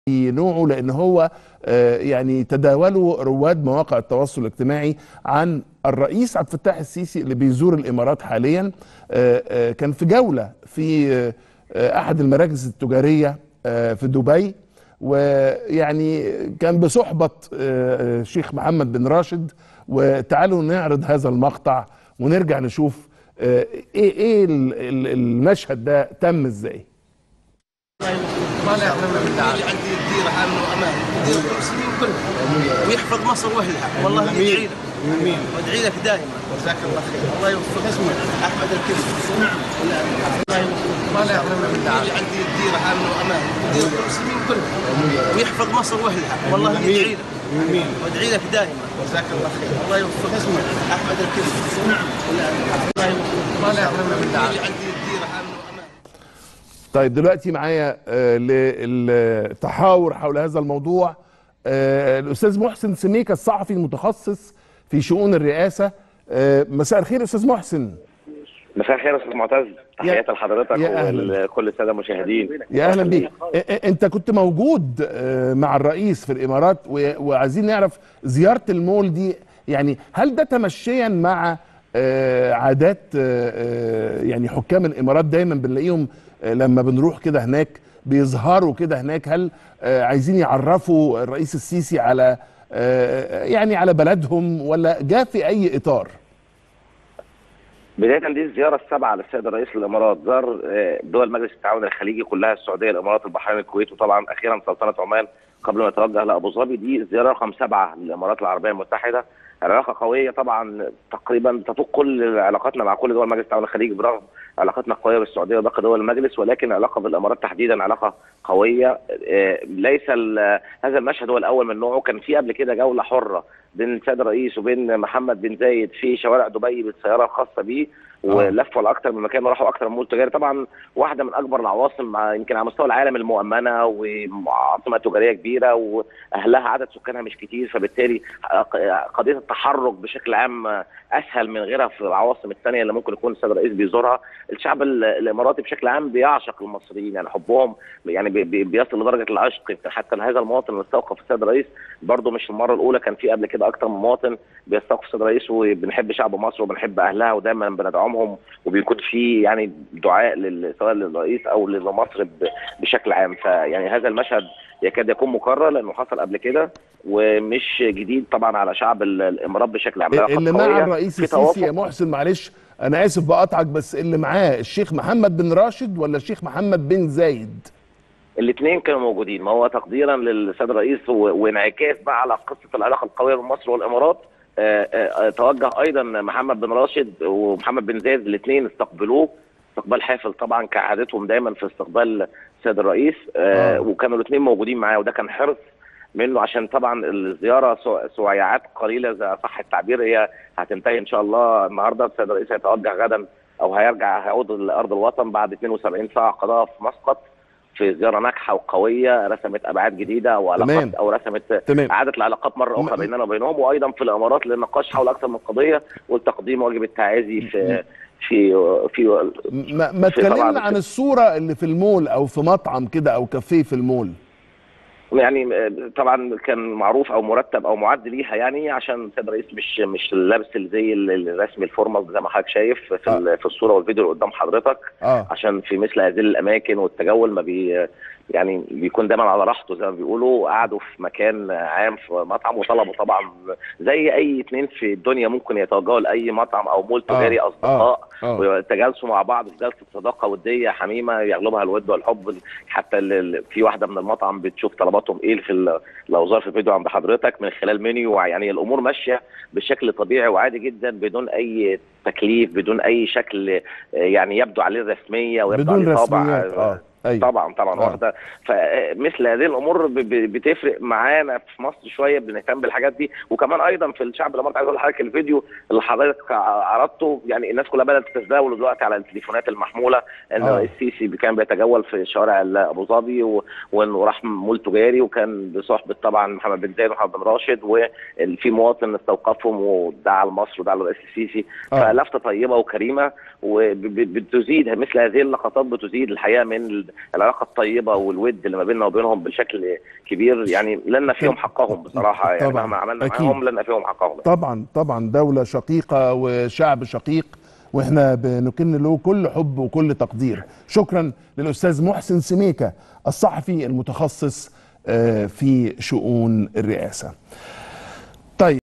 نوعه لان هو آه، يعني تداولوا رواد مواقع التواصل الاجتماعي عن الرئيس عبد الفتاح السيسي اللي بيزور الامارات حاليا آه، آه، كان في جوله في آه، آه، احد المراكز التجاريه آه، في دبي ويعني كان بصحبه آه، آه، شيخ محمد بن راشد وتعالوا نعرض هذا المقطع ونرجع نشوف آه، ايه ايه ال- ال- المشهد ده تم ازاي ما لا يعلم من تعالى يجي عندي الديره امن وامان يدير المسلمين كلهم ويحفظ مصر واهلها والله ندعي لك امين وادعي لك دائما جزاك الله خير الله يوفقك اسمع احمد الكرسي نعم ما لا يعلم من تعالى يجي عندي الديره امن وامان يدير المسلمين كلهم ويحفظ مصر واهلها والله ندعي لك امين وادعي لك دائما جزاك الله خير الله يوفقك اسمع احمد الكرسي نعم ما لا يعلم من تعالى يجي عندي الديره امن وامان طيب دلوقتي معايا آه، للتحاور حول هذا الموضوع آه، الاستاذ محسن سميكه الصحفي المتخصص في شؤون الرئاسه آه، مساء الخير استاذ محسن مساء الخير يا استاذ معتز تحياتي لحضرتك يا أهلا. ولكل الساده المشاهدين يا اهلا بيك آه، آه، انت كنت موجود آه، مع الرئيس في الامارات و- وعايزين نعرف زياره المول دي يعني هل ده تمشيا مع آه، عادات آه، آه، يعني حكام الامارات دايما بنلاقيهم آه، لما بنروح كده هناك بيظهروا كده هناك هل آه، عايزين يعرفوا الرئيس السيسي على آه، يعني على بلدهم ولا جاء في اي اطار بدايه دي الزياره السابعه للسيد الرئيس للامارات زار آه، دول مجلس التعاون الخليجي كلها السعوديه الامارات البحرين الكويت وطبعا اخيرا سلطنه عمان قبل ما يتوجه لابو ظبي دي الزياره رقم سبعه للامارات العربيه المتحده علاقه قويه طبعا تقريبا تفوق كل علاقاتنا مع كل دول مجلس التعاون الخليجي برغم علاقتنا القويه بالسعوديه وباقي دول المجلس ولكن العلاقه بالامارات تحديدا علاقه قويه آه، ليس ال- هذا المشهد هو الاول من نوعه كان في قبل كده جوله حره بين السيد الرئيس وبين محمد بن زايد في شوارع دبي بالسياره الخاصه بيه ولفوا لاكثر من مكان وراحوا اكثر من مول تجاري طبعا واحده من اكبر العواصم مع- يمكن على مستوى العالم المؤمنه وعاصمه تجاريه كبيره واهلها عدد سكانها مش كتير فبالتالي قضيه التحرك بشكل عام اسهل من غيرها في العواصم الثانيه اللي ممكن يكون السيد الرئيس بيزورها الشعب ال- الاماراتي بشكل عام بيعشق المصريين يعني حبهم يعني بي- بي- بيصل لدرجه العشق يمكن حتى هذا المواطن اللي استوقف السيد الرئيس برضه مش المره الاولى كان في قبل كده اكتر من مواطن بيستوقف السيد الرئيس وبنحب شعب مصر وبنحب اهلها ودايما بندعمهم وبيكون في يعني دعاء لل- سواء للرئيس او لمصر ب- بشكل عام فيعني هذا المشهد يكاد يكون مكرر لانه حصل قبل كده ومش جديد طبعا على شعب ال- الامارات بشكل عام علاقات اللي مع قوية، الرئيس في السيسي يا توافق. محسن معلش انا اسف بقطعك بس اللي معاه الشيخ محمد بن راشد ولا الشيخ محمد بن زايد الاثنين كانوا موجودين ما هو تقديرا للسيد الرئيس و- وانعكاس بقى على قصه العلاقه القويه بين مصر والامارات آه، آه، آه، توجه ايضا محمد بن راشد ومحمد بن زايد الاثنين استقبلوه استقبال حافل طبعا كعادتهم دايما في استقبال السيد الرئيس آه، آه. وكانوا الاثنين موجودين معاه وده كان حرص منه عشان طبعا الزياره سو- سويعات قليله اذا صح التعبير هي هتنتهي ان شاء الله النهارده السيد الرئيس هيتوجه غدا او هيرجع هيعود لارض الوطن بعد 72 ساعه قضاء في مسقط في زياره ناجحه وقويه رسمت ابعاد جديده تمام. وعلاقات او رسمت تمام اعاده العلاقات مره اخرى م- بيننا وبينهم وايضا في الامارات للنقاش حول اكثر من قضيه والتقديم واجب التعازي في في في ما, ما في طبعاً اتكلمنا عن الصوره اللي في المول او في مطعم كده او كافيه في المول يعني آه، طبعا كان معروف او مرتب او معد ليها يعني عشان السيد الرئيس مش مش لابس الزي الرسمي الفورمال زي ما حضرتك شايف في ال- في الصوره والفيديو اللي قدام حضرتك اه عشان في مثل هذه الاماكن والتجول ما بي يعني بيكون دايما على راحته زي ما بيقولوا قعدوا في مكان عام في مطعم وطلبوا طبعا زي اي اتنين في الدنيا ممكن يتوجهوا لاي مطعم او مول تجاري آه، اصدقاء اه ويتجالسوا مع بعض في جلسه صداقه وديه حميمه يغلبها الود والحب حتى ال- ال- في واحده من المطعم بتشوف طلباتهم ايه في ال- لو ظهر في الفيديو عند حضرتك من خلال منيو يعني الامور ماشيه بشكل طبيعي وعادي جدا بدون اي تكليف بدون اي شكل آه، يعني يبدو عليه الرسميه ويبدو بدون عليه طابع رسميات اه ايوه طبعا طبعا آه. واخده فمثل هذه الامور ب- ب- بتفرق معانا في مصر شويه بنهتم بالحاجات دي وكمان ايضا في الشعب الاماراتي عايز اقول لحضرتك الفيديو اللي حضرتك عرضته يعني الناس كلها بدات تتداول دلوقتي على التليفونات المحموله ان آه. الرئيس السيسي كان بيتجول في شوارع ال- ابو ظبي و- وانه راح مول تجاري وكان بصحبه طبعا محمد بن زايد ومحمد بن راشد وفي مواطن استوقفهم ودعا لمصر ودعا للرئيس السيسي آه. فلفته طيبه وكريمه وبتزيد مثل هذه اللقطات بتزيد الحقيقه من ال- العلاقه الطيبه والود اللي ما بيننا وبينهم بشكل كبير يعني لن نفيهم حقهم بصراحه يعني طبعاً. مهما عملنا أكيد. معاهم لن نفيهم حقهم طبعا طبعا دولة شقيقة وشعب شقيق واحنا بنكن له كل حب وكل تقدير شكرا للأستاذ محسن سميكة الصحفي المتخصص آه، في شؤون الرئاسة